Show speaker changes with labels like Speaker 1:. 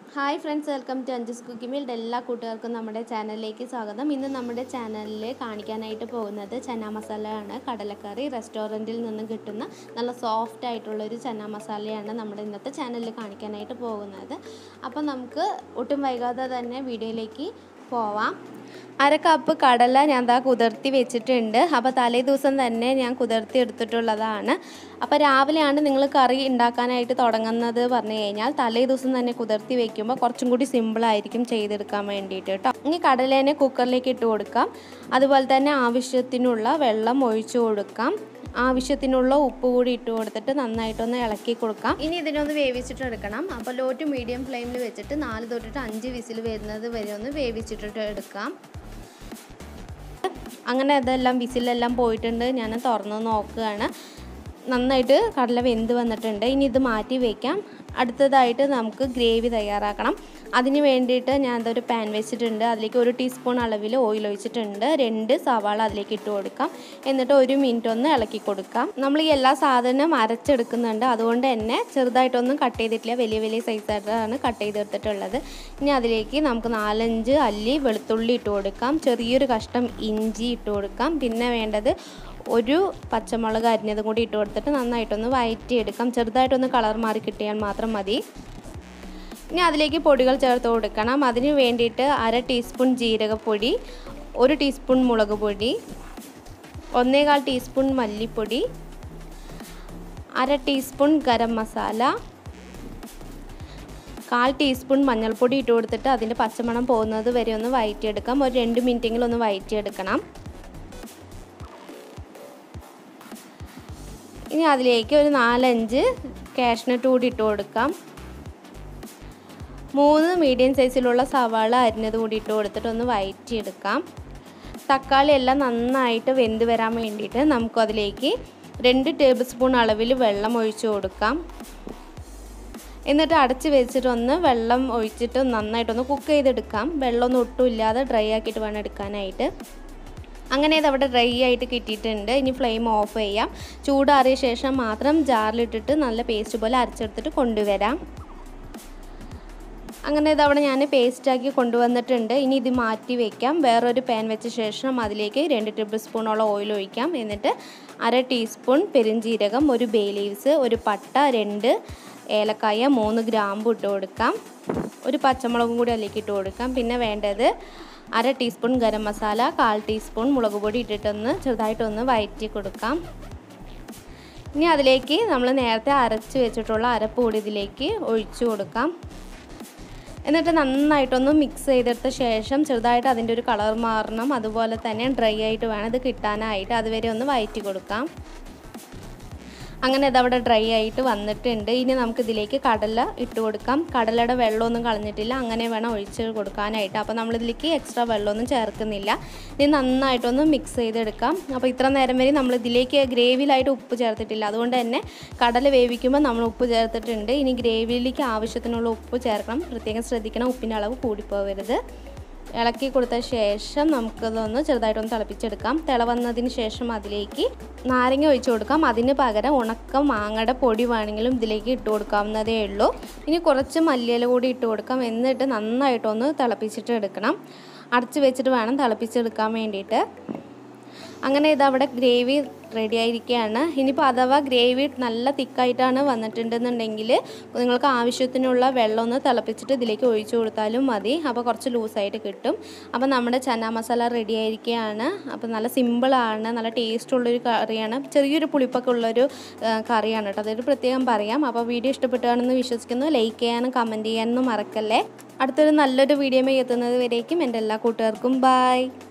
Speaker 1: hi friends welcome to അഞ്ജസ് കുക്കിമിൽഡ് എല്ലാ കൂട്ടുകാർക്കും നമ്മുടെ ചാനലിലേക്ക് സ്വാഗതം ഇന്ന് നമ്മുടെ ചാനലിൽ കാണിക്കാനായിട്ട് പോകുന്നത് ചന മസാലയാണ് കടലക്കറി റെസ്റ്റോറൻറ്റിൽ നിന്നും കിട്ടുന്ന നല്ല സോഫ്റ്റ് ആയിട്ടുള്ളൊരു ചന മസാലയാണ് നമ്മുടെ ഇന്നത്തെ ചാനലിൽ കാണിക്കാനായിട്ട് പോകുന്നത് അപ്പോൾ നമുക്ക് ഒട്ടും വൈകാതെ തന്നെ വീഡിയോയിലേക്ക് പോവാം അര കപ്പ് കടല ഞാൻ ദാ കുതിർത്തി വെച്ചിട്ടുണ്ട് അപ്പോൾ തലേ ദിവസം തന്നെ ഞാൻ കുതിർത്തി എടുത്തിട്ടുള്ളതാണ് അപ്പോൾ രാവിലെയാണ് നിങ്ങൾ കറി ഉണ്ടാക്കാനായിട്ട് തുടങ്ങുന്നത് പറഞ്ഞു കഴിഞ്ഞാൽ തലേ ദിവസം തന്നെ കുതിർത്തി വെക്കുമ്പോൾ കുറച്ചും കൂടി സിമ്പിളായിരിക്കും ചെയ്തെടുക്കാൻ വേണ്ടിയിട്ട് കേട്ടോ ഇനി കടലേനെ കുക്കറിലേക്ക് ഇട്ട് കൊടുക്കാം അതുപോലെ തന്നെ ആവശ്യത്തിനുള്ള വെള്ളം ഒഴിച്ചു കൊടുക്കാം ആവശ്യത്തിനുള്ള ഉപ്പ് കൂടി ഇട്ട് കൊടുത്തിട്ട് നന്നായിട്ടൊന്ന് ഇളക്കി കൊടുക്കാം ഇനി ഇതിനൊന്ന് വേവിച്ചിട്ട് എടുക്കണം അപ്പോൾ ലോ ടു മീഡിയം ഫ്ലെയിമിൽ വെച്ചിട്ട് നാല് തൊട്ടിട്ട് അഞ്ച് വിസിൽ വരുന്നത് വരെ ഒന്ന് വേവിച്ചിട്ടിട്ട് എടുക്കാം അങ്ങനെ അതെല്ലാം വിസിലെല്ലാം പോയിട്ടുണ്ട് ഞാൻ തുറന്ന് നോക്കുകയാണ് നന്നായിട്ട് കടല വെന്ത് വന്നിട്ടുണ്ട് ഇനി ഇത് മാറ്റി വയ്ക്കാം അടുത്തതായിട്ട് നമുക്ക് ഗ്രേവി തയ്യാറാക്കണം അതിന് വേണ്ടിയിട്ട് ഞാൻ അതൊരു പാൻ വെച്ചിട്ടുണ്ട് അതിലേക്ക് ഒരു ടീസ്പൂൺ അളവിൽ ഓയിൽ ഒഴിച്ചിട്ടുണ്ട് രണ്ട് സവാള അതിലേക്ക് ഇട്ട് കൊടുക്കാം എന്നിട്ട് ഒരു മിനിറ്റ് ഒന്ന് ഇളക്കി കൊടുക്കാം നമ്മൾ ഈ എല്ലാ സാധനവും അരച്ചെടുക്കുന്നുണ്ട് അതുകൊണ്ട് തന്നെ ചെറുതായിട്ടൊന്നും കട്ട് ചെയ്തിട്ടില്ല വലിയ വലിയ സൈസായിട്ടാണ് കട്ട് ചെയ്തെടുത്തിട്ടുള്ളത് ഇനി അതിലേക്ക് നമുക്ക് നാലഞ്ച് അല്ലി വെളുത്തുള്ളി ഇട്ട് കൊടുക്കാം ചെറിയൊരു കഷ്ണം ഇഞ്ചി ഇട്ട് കൊടുക്കാം പിന്നെ വേണ്ടത് ഒരു പച്ചമുളക് അരിഞ്ഞതും കൂടി ഇട്ട് കൊടുത്തിട്ട് നന്നായിട്ടൊന്ന് വയറ്റിയെടുക്കാം ചെറുതായിട്ടൊന്ന് കളർ മാറി കിട്ടിയാൽ മാത്രം മതി ഇനി അതിലേക്ക് പൊടികൾ ചേർത്ത് കൊടുക്കണം അതിന് വേണ്ടിയിട്ട് അര ടീസ്പൂൺ ജീരകപ്പൊടി ഒരു ടീസ്പൂൺ മുളക് പൊടി ഒന്നേകാൽ ടീസ്പൂൺ മല്ലിപ്പൊടി അര ടീസ്പൂൺ ഗരം മസാല കാൽ ടീസ്പൂൺ മഞ്ഞൾപ്പൊടി ഇട്ട് കൊടുത്തിട്ട് അതിൻ്റെ പച്ചമണം പോകുന്നത് വരെ ഒന്ന് വയറ്റിയെടുക്കാം ഒരു രണ്ട് മിനിറ്റെങ്കിലും ഒന്ന് വയറ്റിയെടുക്കണം ഇനി അതിലേക്ക് ഒരു നാലഞ്ച് കാഷ്നട്ട് കൂടി ഇട്ട് കൊടുക്കാം മൂന്ന് മീഡിയം സൈസിലുള്ള സവാള അരിഞ്ഞത് കൂടി ഇട്ട് കൊടുത്തിട്ട് ഒന്ന് വയറ്റിയെടുക്കാം തക്കാളി എല്ലാം നന്നായിട്ട് വെന്ത് വരാൻ വേണ്ടിയിട്ട് നമുക്കതിലേക്ക് രണ്ട് ടേബിൾ സ്പൂൺ അളവിൽ വെള്ളം ഒഴിച്ചു കൊടുക്കാം എന്നിട്ട് അടച്ച് വെച്ചിട്ടൊന്ന് വെള്ളം ഒഴിച്ചിട്ട് നന്നായിട്ടൊന്ന് കുക്ക് ചെയ്തെടുക്കാം വെള്ളമൊന്നും ഒട്ടും ഇല്ലാതെ ഡ്രൈ ആക്കിയിട്ട് വേണം എടുക്കാനായിട്ട് അങ്ങനെ ഇത് അവിടെ ഡ്രൈ ആയിട്ട് കിട്ടിയിട്ടുണ്ട് ഇനി ഫ്ലെയിം ഓഫ് ചെയ്യാം ചൂടാറിയ ശേഷം മാത്രം ജാറിലിട്ടിട്ട് നല്ല പേസ്റ്റ് പോലെ അരച്ചെടുത്തിട്ട് കൊണ്ടുവരാം അങ്ങനെ ഇതവിടെ ഞാൻ പേസ്റ്റാക്കി കൊണ്ടുവന്നിട്ടുണ്ട് ഇനി ഇത് മാറ്റി വയ്ക്കാം വേറൊരു പാൻ വെച്ച ശേഷം അതിലേക്ക് രണ്ട് ടേബിൾ സ്പൂണോളം ഓയിൽ ഒഴിക്കാം എന്നിട്ട് അര ടീസ്പൂൺ പെരിഞ്ജീരകം ഒരു ബേ ലീവ്സ് ഒരു പട്ട രണ്ട് ഏലക്കായ മൂന്ന് ഗ്രാമ്പു ഇട്ട് കൊടുക്കാം ഒരു പച്ചമുളകും കൂടി അതിലേക്ക് ഇട്ട് കൊടുക്കാം പിന്നെ വേണ്ടത് അര ടീസ്പൂൺ ഗരം മസാല കാൽ ടീസ്പൂൺ മുളക് പൊടി ഇട്ടിട്ടൊന്ന് ചെറുതായിട്ടൊന്ന് വയറ്റി കൊടുക്കാം ഇനി അതിലേക്ക് നമ്മൾ നേരത്തെ അരച്ച് വെച്ചിട്ടുള്ള അരപ്പ് കൂടി ഇതിലേക്ക് ഒഴിച്ചു കൊടുക്കാം എന്നിട്ട് നന്നായിട്ടൊന്ന് മിക്സ് ചെയ്തെടുത്ത ശേഷം ചെറുതായിട്ട് അതിൻ്റെ ഒരു കളർ മാറണം അതുപോലെ തന്നെ ഡ്രൈ ആയിട്ട് വേണം ഇത് കിട്ടാനായിട്ട് അതുവരെ ഒന്ന് വയറ്റി കൊടുക്കാം അങ്ങനെ ഇതവിടെ ഡ്രൈ ആയിട്ട് വന്നിട്ടുണ്ട് ഇനി നമുക്ക് ഇതിലേക്ക് കടല ഇട്ട് കൊടുക്കാം കടലയുടെ വെള്ളമൊന്നും കളഞ്ഞിട്ടില്ല അങ്ങനെ വേണം ഒഴിച്ച് കൊടുക്കാനായിട്ട് അപ്പോൾ നമ്മളിതിലേക്ക് എക്സ്ട്രാ വെള്ളമൊന്നും ചേർക്കുന്നില്ല ഇത് നന്നായിട്ടൊന്ന് മിക്സ് ചെയ്തെടുക്കാം അപ്പോൾ ഇത്ര നേരം വരെ നമ്മൾ ഇതിലേക്ക് ഗ്രേവിയിലായിട്ട് ഉപ്പ് ചേർത്തിട്ടില്ല അതുകൊണ്ട് തന്നെ കടല വേവിക്കുമ്പോൾ നമ്മൾ ഉപ്പ് ചേർത്തിട്ടുണ്ട് ഇനി ഗ്രേവിയിലേക്ക് ആവശ്യത്തിനുള്ള ഉപ്പ് ചേർക്കണം പ്രത്യേകം ശ്രദ്ധിക്കണം ഉപ്പിൻ്റെ അളവ് കൂടിപ്പോവരുത് ഇളക്കി കൊടുത്ത ശേഷം നമുക്കതൊന്ന് ചെറുതായിട്ടൊന്ന് തിളപ്പിച്ചെടുക്കാം തിള വന്നതിന് ശേഷം അതിലേക്ക് നാരങ്ങ ഒഴിച്ച് കൊടുക്കാം അതിന് പകരം ഉണക്ക മാങ്ങയുടെ പൊടി വേണമെങ്കിലും ഇതിലേക്ക് ഇട്ട് കൊടുക്കാവുന്നതേ ഉള്ളൂ ഇനി കുറച്ച് മല്ലിയില കൂടി ഇട്ട് കൊടുക്കാം എന്നിട്ട് നന്നായിട്ടൊന്ന് തിളപ്പിച്ചിട്ട് എടുക്കണം അടച്ച് വെച്ചിട്ട് വേണം തിളപ്പിച്ചെടുക്കാൻ വേണ്ടിയിട്ട് അങ്ങനെ ഇതവിടെ ഗ്രേവി റെഡി ആയിരിക്കുകയാണ് ഇനിയിപ്പോൾ അഥവാ ഗ്രേവി നല്ല തിക്കായിട്ടാണ് വന്നിട്ടുണ്ടെന്നുണ്ടെങ്കിൽ നിങ്ങൾക്ക് ആവശ്യത്തിനുള്ള വെള്ളം ഒന്ന് തിളപ്പിച്ചിട്ട് ഇതിലേക്ക് ഒഴിച്ചു കൊടുത്താലും മതി അപ്പോൾ കുറച്ച് ലൂസായിട്ട് കിട്ടും അപ്പോൾ നമ്മുടെ ചന മസാല റെഡി ആയിരിക്കുകയാണ് അപ്പോൾ നല്ല സിമ്പിളാണ് നല്ല ടേസ്റ്റ് ഉള്ളൊരു കറിയാണ് ചെറിയൊരു പുളിപ്പൊക്കെ ഉള്ളൊരു കറിയാണ് കേട്ടോ അതൊരു പ്രത്യേകം പറയാം അപ്പോൾ വീഡിയോ ഇഷ്ടപ്പെട്ടാണെന്ന് വിശ്വസിക്കുന്നു ലൈക്ക് ചെയ്യാനും കമൻറ്റ് ചെയ്യാനൊന്നും മറക്കല്ലേ അടുത്തൊരു നല്ലൊരു വീഡിയോ എത്തുന്നത് വരേക്കും എൻ്റെ എല്ലാ കൂട്ടുകാർക്കും ബായ്